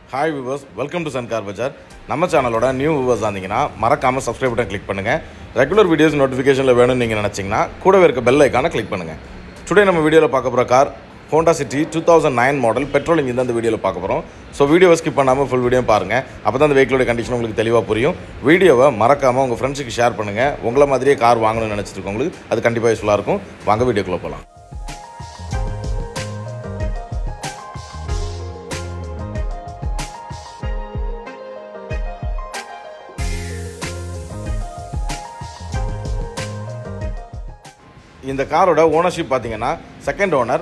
hi viewers welcome to Sankar Bazaar நம்ம சேனலோட new viewers வந்தீங்கன்னா மறக்காமல் சப்ஸ்கிரைப் பட்டன் கிளிக் பண்ணுங்கள் ரெகுலர் வீடியோஸ் நோட்டிஃபிகேஷனில் வேணும்னு நீங்கள் நினச்சிங்கன்னா கூடவே இருக்க பெல் ஐக்கானை கிளிக் பண்ணுங்கள் டுடே நம்ம வீடியோவில் பார்க்க போகிற car Honda City two thousand nine model petrol engine தான் இந்த வீடியோவில் பார்க்க போகிறோம் ஸோ வீடியோவை ஸ்கிப் பண்ணாமல் ஃபுல் வீடியோ பாருங்கள் அப்போ தான் அந்த வெஹிக்கிளோட கண்டிஷன் உங்களுக்கு தெளிவாக புரியும் வீடியோவை மறக்காமல் உங்கள் ஃப்ரெண்ட்ஸுக்கு ஷேர் பண்ணுங்கள் உங்களை மாதிரியே கார் வாங்கணும்னு நினச்சிட்டு இருக்கவங்களுக்கு அது கண்டிப்பாக யூஸ்ஃபுல்லாக இருக்கும் வாங்க வீடியோக்குள்ளே போகலாம் இந்த காரோட ஓனர்ஷிப் பார்த்தீங்கன்னா செகண்ட் ஓனர்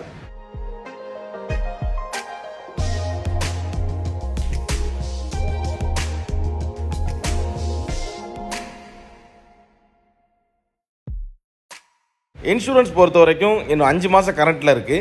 இன்சூரன்ஸ் பொறுத்த வரைக்கும் இன்னும் அஞ்சு மாதம் கரண்ட்டில் இருக்குது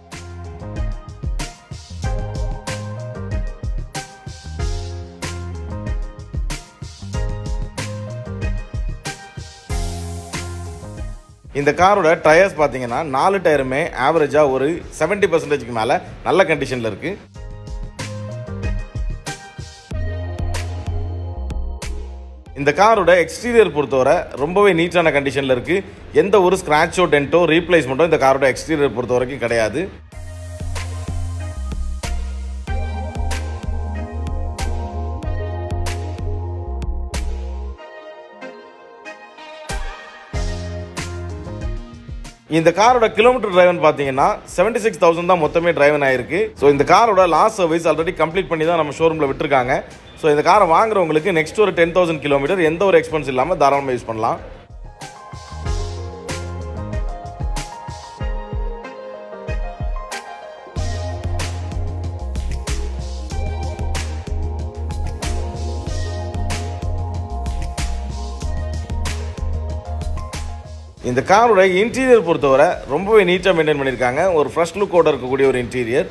இந்த காரோட டயர்ஸ் பார்த்தீங்கன்னா நாலு டயருமே ஆவரேஜாக ஒரு செவன்ட்டி பர்சன்டேஜ்க்கு மேலே நல்ல கண்டிஷனில் இருக்குது இந்த காரோட எக்ஸ்டீரியர் பொறுத்தவரை ரொம்பவே நீட்டான கண்டிஷனில் இருக்குது எந்த ஒரு ஸ்க்ராட்சோ டென்ட்டோ ரீப்ளேஸ்மெண்ட்டோ இந்த காரோட எக்ஸ்டீரியர் பொறுத்த வரைக்கும் கிடையாது இந்த காரோட கிலோமீட்டர் டிரைவன் பார்த்தீங்கன்னா செவன்டி சிக்ஸ் தௌசண்ட் தான் மொத்தமே டிரைவன் ஆயிருக்கு ஸோ இந்த காரோட லாஸ்ட் சர்வீஸ் ஆல்ரெடி கம்ப்ளீட் பண்ணி தான் நம்ம ஷோரூமில் விட்டுருக்காங்க ஸோ இந்த காரை வாங்குறவங்களுக்கு நெக்ஸ்ட் ஒரு டென் தௌசண்ட் கிலோமீட்டர் எந்த ஒரு எக்ஸ்பென்ஸ் இல்லாமல் தாராளமாக யூஸ் பண்ணலாம் இந்த காரோட இன்டீரியர் பொறுத்தவரை ரொம்பவே நீட்டாக மெயின்டைன் பண்ணியிருக்காங்க ஒரு ஃப்ரெஷ் லுக்கோட இருக்கக்கூடிய ஒரு இன்டீரியர்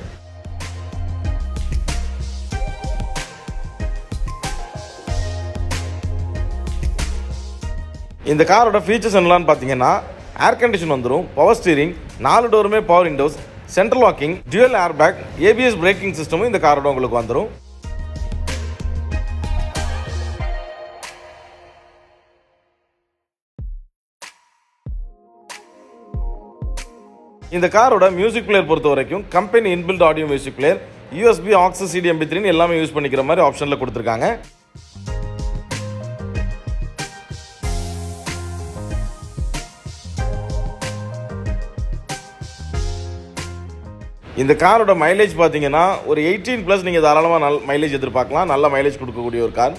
இந்த காரோட ஃபீச்சர்ஸ் என்னலான்னு பார்த்தீங்கன்னா ஏர் கண்டிஷன் வந்துடும் பவர் ஸ்டீரிங் நாலு டோருமே power windows central locking dual air bag ABS braking சிஸ்டமும் இந்த காரோட உங்களுக்கு வந்துடும் இந்த காரோட மியூசிக் பிளேயர் பொறுத்த வரைக்கும் company inbuilt audio music player USB access CD MP த்ரீன்னு எல்லாமே யூஸ் பண்ணிக்கிற மாதிரி ஆப்ஷனில் கொடுத்துருக்காங்க இந்த காரோட மைலேஜ் பார்த்தீங்கன்னா ஒரு எயிட்டீன் ப்ளஸ் நீங்கள் தாராளமாக நல் மைலேஜ் எதிர்பார்க்கலாம் நல்ல மைலேஜ் கொடுக்கக்கூடிய ஒரு கார்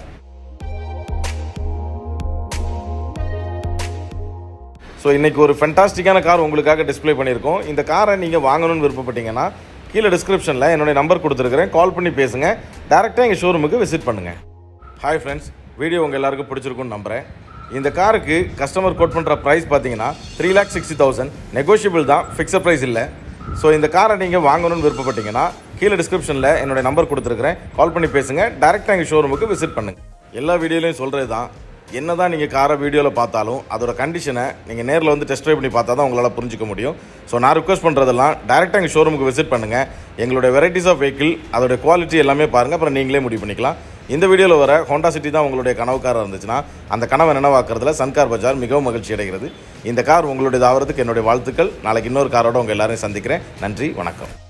ஸோ இன்றைக்கி ஒரு ஃபென்டாஸ்டிக்கான கார் உங்களுக்காக டிஸ்ப்ளே பண்ணியிருக்கோம் இந்த காரை நீங்கள் வாங்கணும்னு விருப்பப்பட்டீங்கன்னா கீழே டிஸ்கிரிப்ஷனில் என்னுடைய நம்பர் கொடுத்துருக்கிறேன் கால் பண்ணி பேசுங்க டேரெக்டாக எங்கள் ஷோரூமுக்கு விசிட் பண்ணுங்கள் ஹாய் ஃப்ரெண்ட்ஸ் வீடியோ உங்கள் எல்லாருக்கும் பிடிச்சிருக்கும்னு நம்புகிறேன் இந்த காருக்கு கஸ்டமர் கோட் பண்ணுற ப்ரைஸ் பார்த்தீங்கன்னா three lakh sixty thousand negotiable தான் ஃபிக்ஸட் ப்ரைஸ் இல்லை ஸோ இந்த காரை நீங்கள் வாங்கணும்னு விருப்பப்பட்டீங்கன்னா கீழே டிஸ்கிரிப்ஷனில் என்னுடைய நம்பர் கொடுத்துருக்கிறேன் கால் பண்ணி பேசுங்க டேரெக்டாக எங்கள் ஷோரூமுக்கு விசிட் பண்ணுங்கள் எல்லா வீடியோலையும் சொல்கிறது தான் என்ன தான் நீங்கள் காரை வீடியோவில் பார்த்தாலும் அதோட கண்டிஷனை நீங்கள் நேரில் வந்து டெஸ்ட் ட்ரைவ் பண்ணி பார்த்தா தான் உங்களால் புரிஞ்சிக்க முடியும் ஸோ நான் ரிக்வஸ்ட் பண்ணுறதெல்லாம் டேரெக்டாக எங்கள் ஷோரூமுக்கு விசிட் பண்ணுங்கள் எங்களோட வெரைட்டிஸ் ஆஃப் வெஹிக்கிள் அதோட குவாலிட்டி எல்லாமே பாருங்கள் அப்புறம் நீங்களே முடிவு பண்ணிக்கலாம் இந்த வீடியோவில் வர ஹோண்டா சிட்டி தான் உங்களுடைய கனவு காராக இருந்துச்சுன்னா அந்த கனவை நினைவாக்குறதுல சன்கார் பஜார் மிகவும் மகிழ்ச்சி அடைகிறது இந்த கார் உங்களுடைய ஆகிறதுக்கு என்னுடைய வாழ்த்துக்கள் நாளைக்கு இன்னொரு காரோட உங்கள் எல்லாரையும் சந்திக்கிறேன் நன்றி வணக்கம்